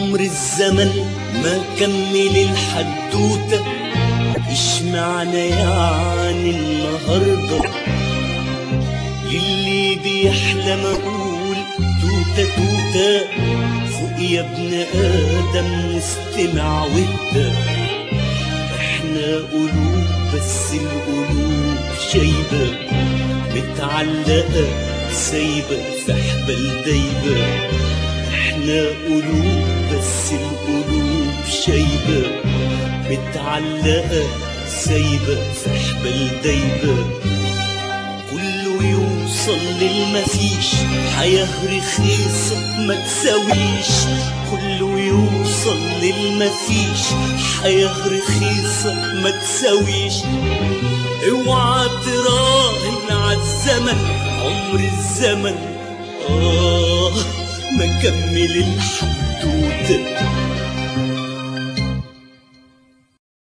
عمر الزمن ما كمل الحدوتة إيش معنى يعني النهاردة للي بيحلم أقول توتة توتة فوق يا ابن آدم واستمع واهدى احنا قلوب بس القلوب شايبة متعلقة سايبة في حبل دايبة احنا قلوب بس القلوب شايبة متعلقة سايبة في حبل دايبة كله يوصل للمفيش حياة رخيصة ما تساويش كله يوصل للمفيش حياة رخيصة ما تساويش اوعى تراهن عالزمن عمر الزمن آه ما كمل الحدوتة